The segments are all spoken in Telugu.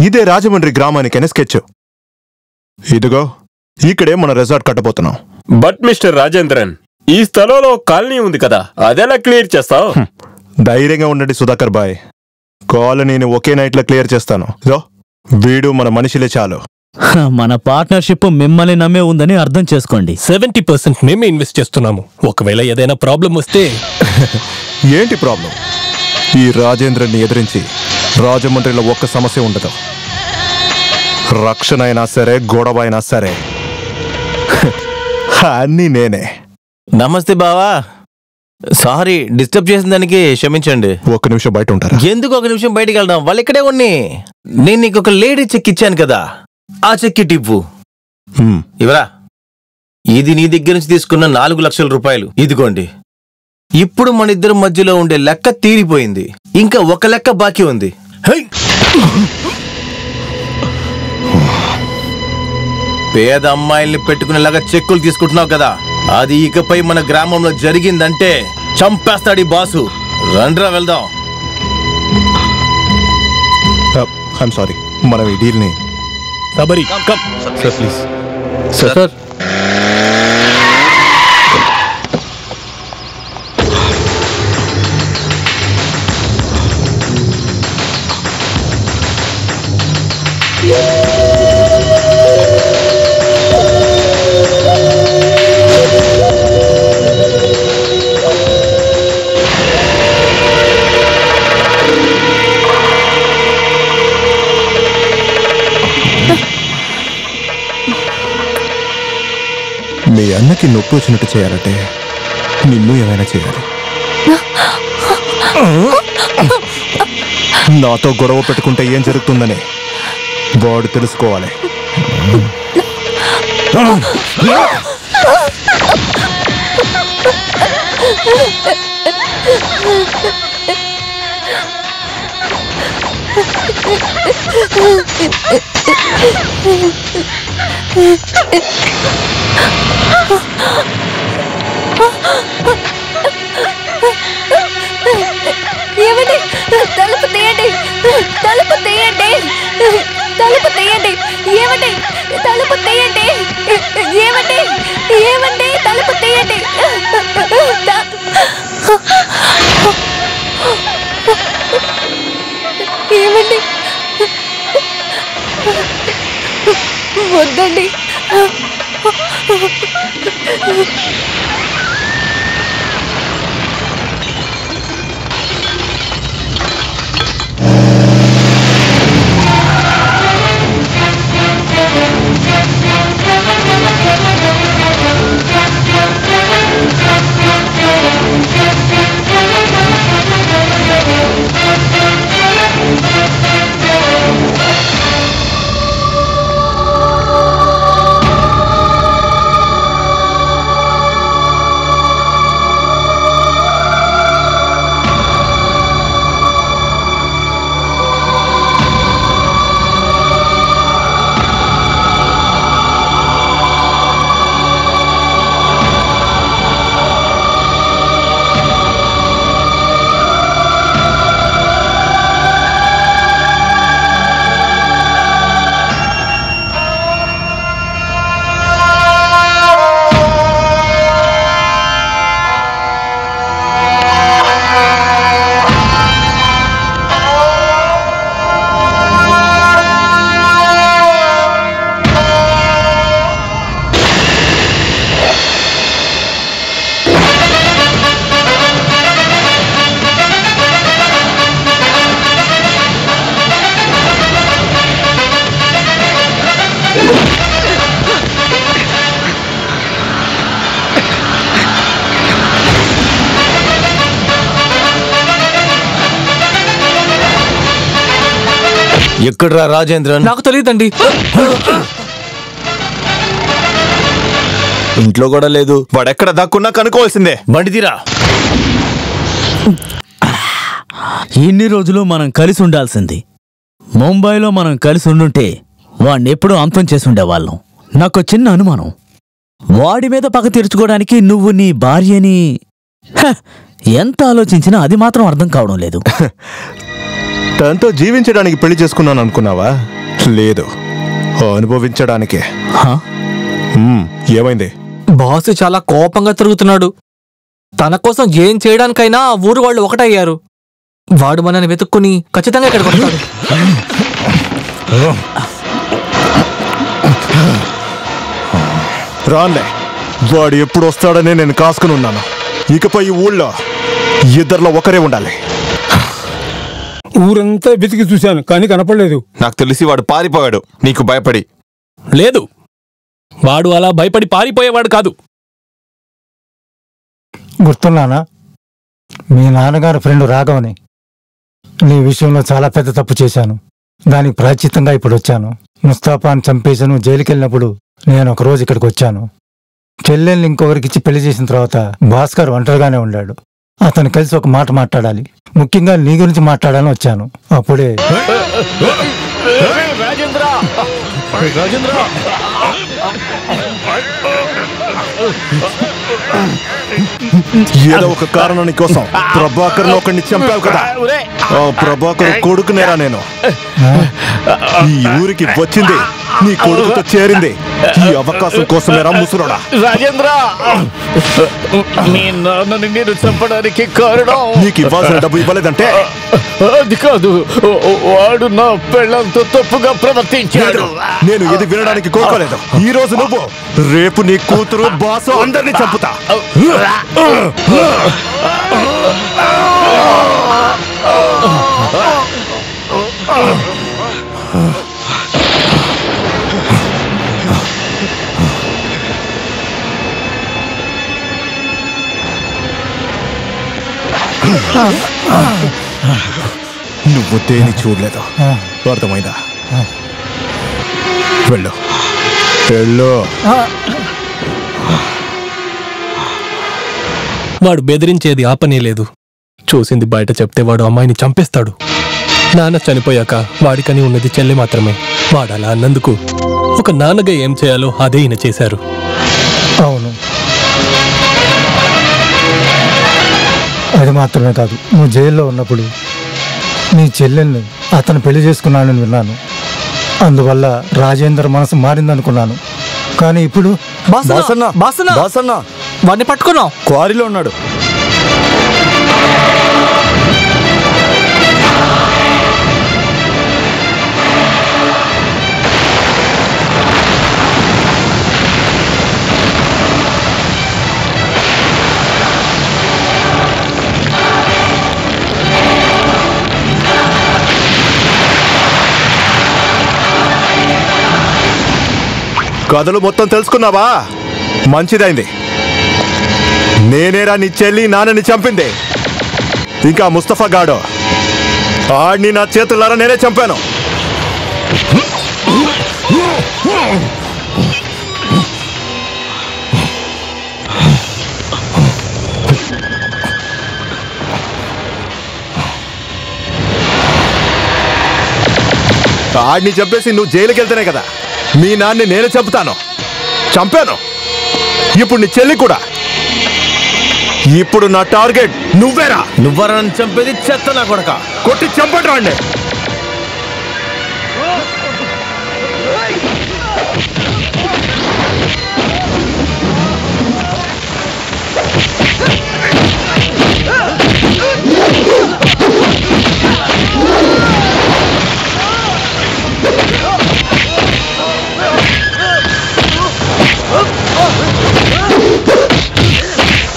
ఇదే రాజమండ్రి గ్రామానికి స్కెచ్ ఇదిగో ఇక్కడే మన రిసార్ట్ కట్టబోతున్నాం బట్ మిస్టర్ రాజేంద్రన్ ఈ స్థలంలో కాలనీ ఉంది కదా అదెలా క్లియర్ చేస్తావు ధైర్యంగా ఉండండి సుధాకర్ బాయ్ కాలనీని ఒకే నైట్లో క్లియర్ చేస్తాను ఇదో వీడు మన మనిషిలే చాలు హ, మన పార్ట్నర్షిప్ మిమ్మల్ని నమ్మే ఉందని అర్థం చేసుకోండి సెవెంటీ పర్సెంట్ మేమే ఇన్వెస్ట్ చేస్తున్నాము ఒకవేళ ఏదైనా ప్రాబ్లం వస్తే ఏంటి ప్రాబ్లం ఈ రాజేంద్రన్ని ఎదిరించి రాజమండ్రిలో ఒక్క సమస్య ఉండదు రక్షణ అయినా సరే గొడవ అయినా సరే అన్నీ నేనే నమస్తే బావా సారీ డిస్టర్బ్ చేసిన దానికి క్షమించండి ఒక్క నిమిషం బయట ఉంటారా ఎందుకు ఒక నిమిషం బయటికి వెళ్దాం వాళ్ళు ఇక్కడే ఉన్ని నేను నీకు ఒక లేడీ చెక్ ఇచ్చాను కదా ఆ చెక్ టిప్పు హ్మ్. ఇవరా ఇది నీ దగ్గర నుంచి తీసుకున్న నాలుగు లక్షల రూపాయలు ఇదిగోండి ఇప్పుడు మన ఇద్దరి మధ్యలో ఉండే లెక్క తీరిపోయింది ఇంకా ఒక లెక్క బాకీ ఉంది హై! పేద అమ్మాయిల్ని పెట్టుకునేలాగా చెక్కులు తీసుకుంటున్నావు కదా అది ఇకపై మన గ్రామంలో జరిగిందంటే చంపేస్తాడు ఈ బాసు రండ్రా వెళ్దాం ఐఎమ్ సారీ మనం ఈ డీల్ని Sabari come sir please sir మీ అన్నకి నొప్పి వచ్చినట్టు చేయాలంటే నిన్ను ఏమైనా చేయాలి నాతో గొడవ పెట్టుకుంటే ఏం జరుగుతుందని వాడు తెలుసుకోవాలి ఏమండి తలుపు తీయండి తలుపు తీయండి తలుపు తీయండి ఏమండి తలుపు తీయండి ఏమండి ఏమండి తలుపు తీయండి త- ఏమండి వద్దండి ఎక్కడ్రా రాజేంద్రన్ నాకు తెలియదండి ఇంట్లో కూడా లేదు వాడెక్కడ దాక్కున్నా కనుక్కోవాల్సిందే బండిదిరా ఇన్ని రోజులు మనం కలిసి ఉండాల్సింది ముంబైలో మనం కలిసి ఉండుంటే వాణ్ణి ఎప్పుడూ అంతం చేసి ఉండేవాళ్ళం నాకు చిన్న అనుమానం వాడి మీద పగ తీర్చుకోవడానికి నువ్వు నీ భార్యని హ, ఎంత ఆలోచించినా అది మాత్రం అర్థం కావడం లేదు తనతో జీవించడానికి పెళ్లి చేసుకున్నాను అనుకున్నావా లేదు అనుభవించడానికే హా? మ్మ్, ఏమైంది బాస్ చాలా కోపంగా తిరుగుతున్నాడు తన కోసం ఏం చేయడానికైనా ఆ ఊరు వాళ్ళు ఒకటయ్యారు వాడు మనని వెతుక్కుని ఖచ్చితంగా ఇక్కడికి వస్తాడు రాన్లే వాడు ఎప్పుడు వస్తాడని నేను కాసుకుని ఉన్నాను ఇకపై ఈ ఊళ్ళో ఇద్దరిలో ఒకరే ఉండాలి ఊరంతా వెతికి చూశాను కానీ కనపడలేదు నాకు తెలిసి వాడు పారిపోయాడు నీకు భయపడి లేదు వాడు అలా భయపడి పారిపోయేవాడు కాదు గుర్తున్నానా మీ నాన్నగారి ఫ్రెండ్ రాఘవని నీ విషయంలో చాలా పెద్ద తప్పు చేశాను దానికి ప్రాచితంగా ఇప్పుడు వచ్చాను ముస్తాఫాను చంపేశాను జైలుకి వెళ్ళినప్పుడు నేను ఒక రోజు ఇక్కడికి వచ్చాను చెల్లెల్ని ఇంకొకరికి ఇచ్చి పెళ్లి చేసిన తర్వాత భాస్కర్ ఒంటరిగానే ఉన్నాడు అతను కలిసి ఒక మాట మాట్లాడాలి ముఖ్యంగా నీ గురించి మాట్లాడాలని వచ్చాను అప్పుడే ఏదో ఒక కారణాని కోసం ప్రభాకర్ ఒకడిని చంపావు కదా ఆ ప్రభాకర్ కొడుకునేరా నేను ఈ ఊరికి వచ్చింది నీ కొడుకుతో చేరింది ఈ అవకాశం కోసమేరా ముసురోడా రాజేంద్ర మీ నాన్నని నేను చంపడానికి కారణం నీకు ఇవ్వాల్సిన డబ్బు ఇవ్వలేదంటే అది కాదు వాడు నా పెళ్ళంతో తప్పుగా ప్రవర్తించాడు లేదు, నేను ఇది వినడానికి కోరుకోలేదు ఈ రోజు నువ్వు రేపు నీ కూతురు బాసు అందరినీ చంపుతా నువ్వు దేని చూడలేదు అర్థమైందా వెళ్ళు వెళ్ళు వాడు బెదిరించేది ఆపనే లేదు చూసింది బయట చెప్తే వాడు అమ్మాయిని చంపేస్తాడు నాన్న చనిపోయాక వాడికని ఉన్నది చెల్లి మాత్రమే వాడు అలా అన్నందుకు ఒక నాన్నగా ఏం చేయాలో అదే ఈయన చేశారు అవును అది మాత్రమే కాదు నువ్వు జైల్లో ఉన్నప్పుడు నీ చెల్లెల్ని అతను పెళ్లి చేసుకున్నానని విన్నాను అందువల్ల రాజేందర్ మనసు మారిందనుకున్నాను కానీ ఇప్పుడు బాసన్న బాసన్న బాసన్న వాడిని పట్టుకున్నాం క్వారీలో ఉన్నాడు కథలు మొత్తం తెలుసుకున్నావా మంచిదైంది నేనేరా నీ చెల్లి నాన్నని చంపింది ఇంకా ముస్తఫా గాడు ఆడిని నా చేతులారా నేనే చంపాను ఆడిని చంపేసి నువ్వు జైలుకి వెళ్తేనే కదా మీ నాన్ని నేను చంపుతాను చంపాను ఇప్పుడు నీ చెల్లి కూడా ఇప్పుడు నా టార్గెట్ నువ్వేరా నువ్వరా నన్ను చంపేది చెత్త నా కొడక కొట్టి చంపటి రాండి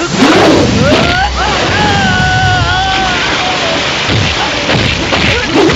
ఆ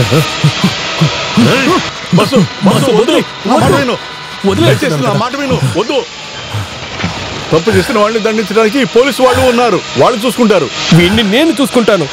బస్సు బస్సు వద్దు నా మాట విను వదిలేస్తున్నాను దయచేసి నా కదా. మాట విను వద్దు తప్పు చేసిన వాళ్ళని దండించడానికి పోలీసు వాళ్ళు ఉన్నారు వాళ్ళు చూసుకుంటారు వీడిని నేను చూసుకుంటాను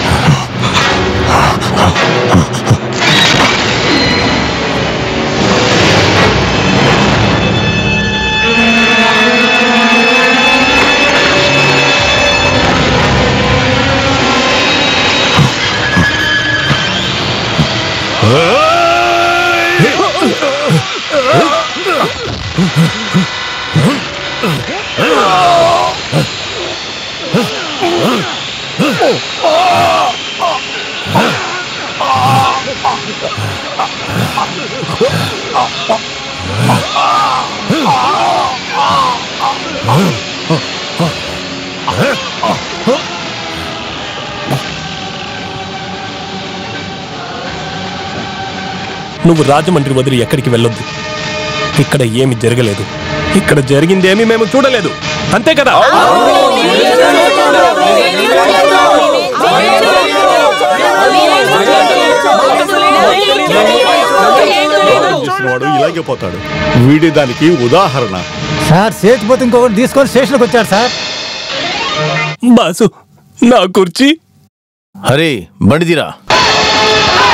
నువ్వు రాజమండ్రి వదిలి ఎక్కడికి వెళ్ళొద్దు ఇక్కడ ఏమి జరగలేదు ఇక్కడ జరిగిందేమి మేము చూడలేదు అంతే కదా చేసిన వాడు ఇలాగే పోతాడు వీడి దానికి ఉదాహరణ సార్ సేచిపోతే ఇంకొకటి తీసుకొని స్టేషన్కి వచ్చాడు సార్ బాసు నా కుర్చీ హరే బండిదిరా